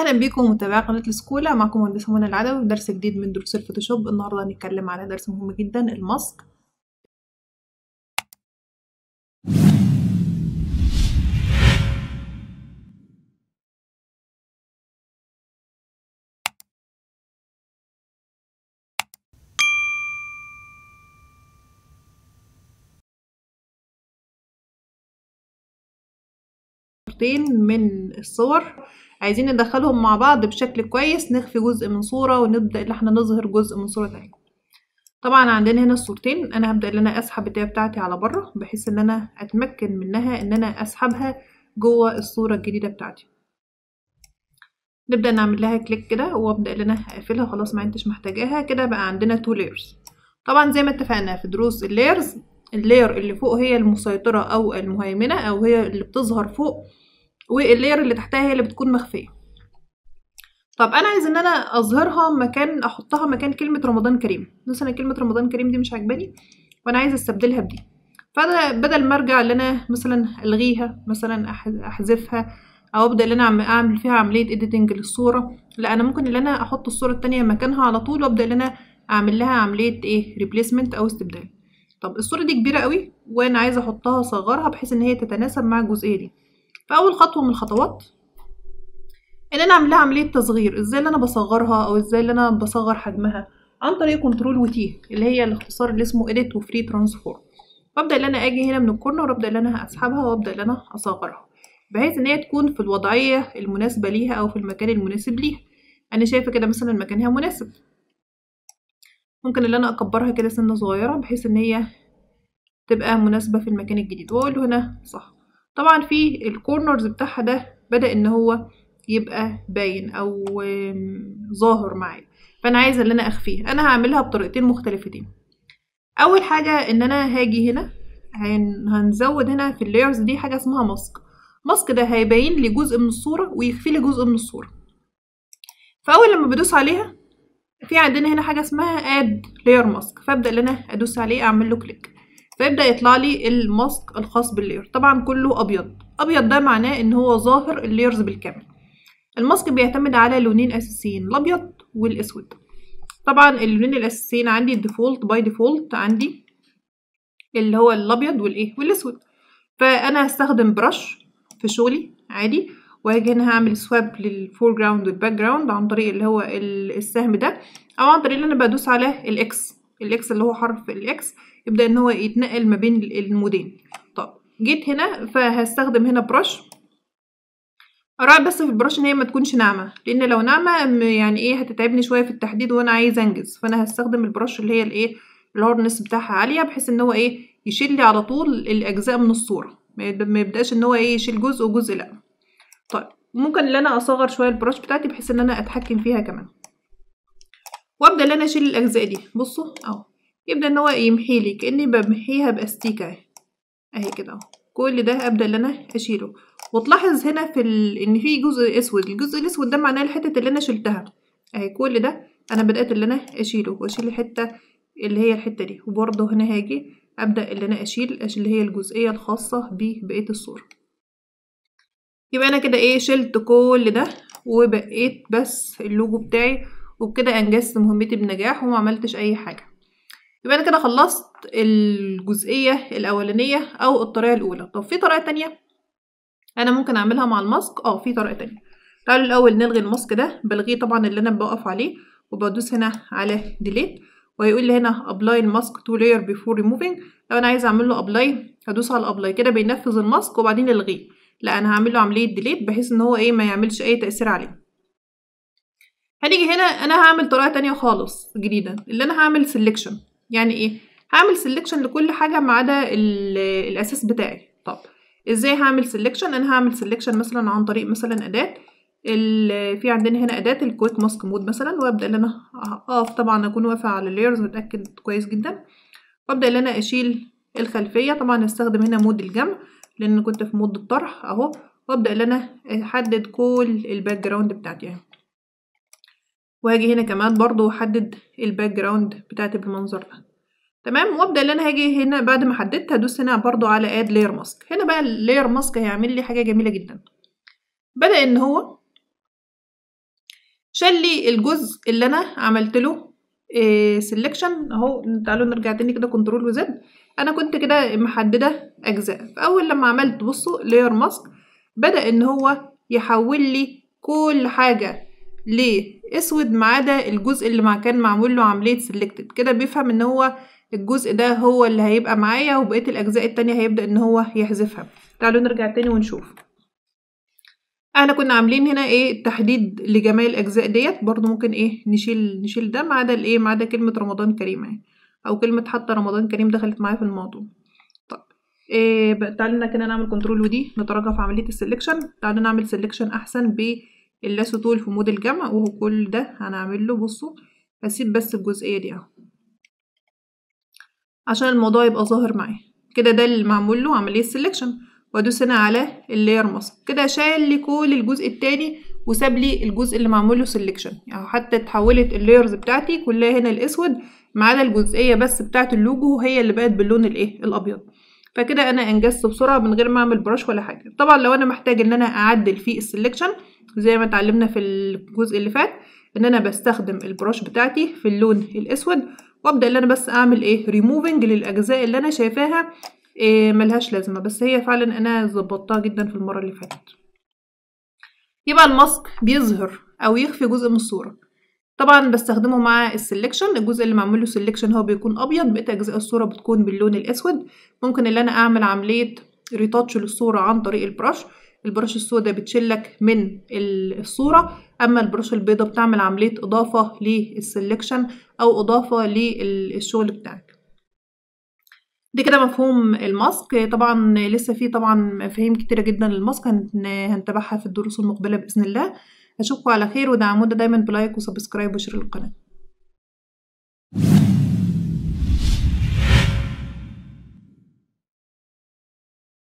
اهلا بيكم متابعي قناه السكولا معكم مهندسه منى العدوي ودرس جديد من دروس الفوتوشوب النهارده هنتكلم على درس مهم جدا الماسك صورتين من الصور عايزين ندخلهم مع بعض بشكل كويس نخفي جزء من صورة ونبدأ ان احنا نظهر جزء من صورة تانية طبعا عندنا هنا الصورتين انا هبدأ ان انا اسحب الداية بتاعتي على بره بحيث ان انا اتمكن منها ان انا اسحبها جوه الصورة الجديدة بتاعتي نبدأ نعمل لها كليك كده وابدأ ان انا اقفلها خلاص ما انتش محتاجاها كده بقى عندنا تو لايرز طبعا زي ما اتفقنا في دروس اللايرز اللاير اللي فوق هي المسيطرة او المهيمنة او هي اللي بتظهر فوق واللاير اللي تحتها هي اللي بتكون مخفيه طب انا عايز ان انا اظهرها مكان احطها مكان كلمه رمضان كريم مثلا كلمه رمضان كريم دي مش عاجباني وانا عايزه استبدلها بدي فانا بدل ما ارجع ان انا مثلا الغيها مثلا احذفها او ابدا ان انا اعمل فيها عمليه اديتنج للصوره لا انا ممكن ان انا احط الصوره التانية مكانها على طول وابدا ان انا اعمل لها عمليه ايه ريبليسمنت او استبدال طب الصوره دي كبيره قوي وانا عايزه احطها اصغرها بحيث ان هي تتناسب مع الجزئيه دي فاول خطوه من الخطوات ان انا اعمل لها عمليه تصغير ازاي اللي انا بصغرها او ازاي اللي انا بصغر حجمها عن طريق كنترول وتي اللي هي الاختصار اللي اسمه edit وفري ترانسفورم وابدا ان انا اجي هنا من الكورنر وابدا ان انا اسحبها وابدا ان انا اصغرها بحيث ان هي تكون في الوضعيه المناسبه ليها او في المكان المناسب ليها انا شايفه كده مثلا مكانها مناسب ممكن ان انا اكبرها كده سنه صغيره بحيث ان هي تبقى مناسبه في المكان الجديد واقول له هنا صح طبعا في الكورنرز بتاعها ده بدا ان هو يبقى باين او ظاهر معايا فانا عايزه ان انا اخفيه انا هعملها بطريقتين مختلفتين اول حاجه ان انا هاجي هنا هن... هنزود هنا في اللايرز دي حاجه اسمها ماسك ماسك ده هيبين لي جزء من الصوره ويخفي لي جزء من الصوره فاول لما بدوس عليها في عندنا هنا حاجه اسمها اد لاير ماسك فابدا ان انا ادوس عليه اعمل له كليك فيبدا يطلع لي الماسك الخاص باللاير طبعا كله ابيض ابيض ده معناه ان هو ظاهر اللايرز بالكامل الماسك بيعتمد على لونين اساسيين الابيض والاسود طبعا اللونين الاساسيين عندي الديفولت باي ديفولت عندي اللي هو الابيض والايه والاسود فانا هستخدم برش في شغلي عادي وهاجي هنا هعمل سواب للفور جراوند والباك جراوند عن طريق اللي هو السهم ده او عن طريق ان انا بدوس على الاكس الاكس اللي هو حرف الاكس يبدا ان هو يتنقل ما بين المودين طب جيت هنا فهستخدم هنا برش اراعي بس في البرش ان هي ما تكونش ناعمه لان لو ناعمه يعني ايه هتتعبني شويه في التحديد وانا عايزه انجز فانا هستخدم البرش اللي هي الايه الهاردنس بتاعها عاليه بحيث ان هو ايه يشيل لي على طول الاجزاء من الصوره ما يبداش ان هو ايه يشيل جزء وجزء لا طيب ممكن ان انا اصغر شويه البرش بتاعتي بحيث ان انا اتحكم فيها كمان وابدا ان انا اشيل الاجزاء دي بصوا اهو يبدا ان هو يمحي لي كاني بمحيها باستيكه اهي اهي كده اهو كل ده ابدا ان انا اشيله وتلاحظ هنا في ال... ان في جزء اسود الجزء الاسود ده معناه الحته اللي انا شلتها اهي كل ده انا بدات اللي انا اشيله واشيل الحته اللي هي الحته دي وبرضه هنا هاجي ابدا اللي انا اشيل اللي هي الجزئيه الخاصه ببقيه الصوره يبقى انا كده ايه شلت كل ده وبقيت بس اللوجو بتاعي وبكده انجزت مهمتي بنجاح وما عملتش اي حاجه يبقى انا كده خلصت الجزئيه الاولانيه او الطريقه الاولى طب في طريقه تانية انا ممكن اعملها مع الماسك اه في طريقه تانية تعالوا الاول نلغي الماسك ده بلغيه طبعا اللي انا بوقف عليه وبدوس هنا على ديليت وهيقول لي هنا ابلاي الماسك تو لاير بيفور ريموفينج لو انا عايزه اعمل له ابلاي هدوس على ابلاي كده بينفذ الماسك وبعدين الغيه لا انا هعمل له عمليه ديليت بحيث ان هو ايه ما يعملش اي تاثير عليه هنيجي هنا انا هعمل طريقه تانية خالص جديده اللي انا هعمل سيلكشن يعني ايه هعمل سيلكشن لكل حاجه ما عدا الاساس بتاعي طب ازاي هعمل سيلكشن انا هعمل سيلكشن مثلا عن طريق مثلا اداه في عندنا هنا اداه الكويك ماسك مود مثلا وابدا ان انا اقف طبعا اكون واقفه على اللايرز متاكد كويس جدا وابدا ان انا اشيل الخلفيه طبعا استخدم هنا مود الجمع لان كنت في مود الطرح اهو وابدا ان انا احدد كل الباك جراوند بتاعتي يعني. وهاجي هنا كمان برضو احدد الباك جراوند بتاعتي بالمنظر ده تمام وابدا ان انا هاجي هنا بعد ما حددت هدوس هنا برضو على اد لاير ماسك هنا بقى اللاير ماسك هيعمل لي حاجه جميله جدا بدا ان هو شال لي الجزء اللي انا عملت له سيلكشن اهو تعالوا نرجع تاني كده كنترول وزد انا كنت كده محدده اجزاء فاول لما عملت بصوا لاير ماسك بدا ان هو يحول لي كل حاجه لاسود ما عدا الجزء اللي مع كان معمول له عمليه سيلكتد كده بيفهم ان هو الجزء ده هو اللي هيبقى معايا وبقيه الاجزاء التانية هيبدا ان هو يحذفها تعالوا نرجع تاني ونشوف احنا كنا عاملين هنا ايه تحديد لجميع الاجزاء ديت برضو ممكن ايه نشيل نشيل ده ما عدا الايه ما عدا كلمه رمضان كريم اهي او كلمه حتى رمضان كريم دخلت معايا في الموضوع طيب إيه تعالوا كده نعمل كنترول ودي نتراجع في عمليه السلكشن تعالوا نعمل سلكشن احسن باللاسو تول في مود الجمع وهو كل ده هنعمل له بصوا هسيب بس الجزئيه دي اهو عشان الموضوع يبقى ظاهر معايا كده ده اللي معمول له عمليه سلكشن وادوس هنا على اللاير ماسك كده شال لي كل الجزء التاني وساب لي الجزء اللي معمول له سلكشن يعني حتى اتحولت اللايرز بتاعتي كلها هنا الاسود ما عدا الجزئيه بس بتاعه اللوجو هي اللي بقت باللون الايه الابيض فكده انا انجزت بسرعه من غير ما اعمل براش ولا حاجه طبعا لو انا محتاج ان انا اعدل في السلكشن زي ما اتعلمنا في الجزء اللي فات ان انا بستخدم البراش بتاعتي في اللون الاسود وابدا ان انا بس اعمل ايه ريموفنج للاجزاء اللي انا شايفاها إيه ملهاش لازمة بس هي فعلا أنا ظبطتها جدا في المرة اللي فاتت يبقى الماسك بيظهر أو يخفي جزء من الصورة طبعا بستخدمه مع السلكشن الجزء اللي معمول له سلكشن هو بيكون أبيض بقية أجزاء الصورة بتكون باللون الأسود ممكن إن أنا أعمل عملية ريتاتش للصورة عن طريق البرش البرش السوداء بتشلك من الصورة أما البرش البيضاء بتعمل عملية إضافة للسلكشن أو إضافة للشغل بتاعك دي كده مفهوم الماسك طبعا لسه في طبعا مفاهيم كتيرة جدا للماسك هنتابعها في الدروس المقبلة بإذن الله أشوفكم على خير ودعمونا دايما بلايك وسبسكرايب وشير القناة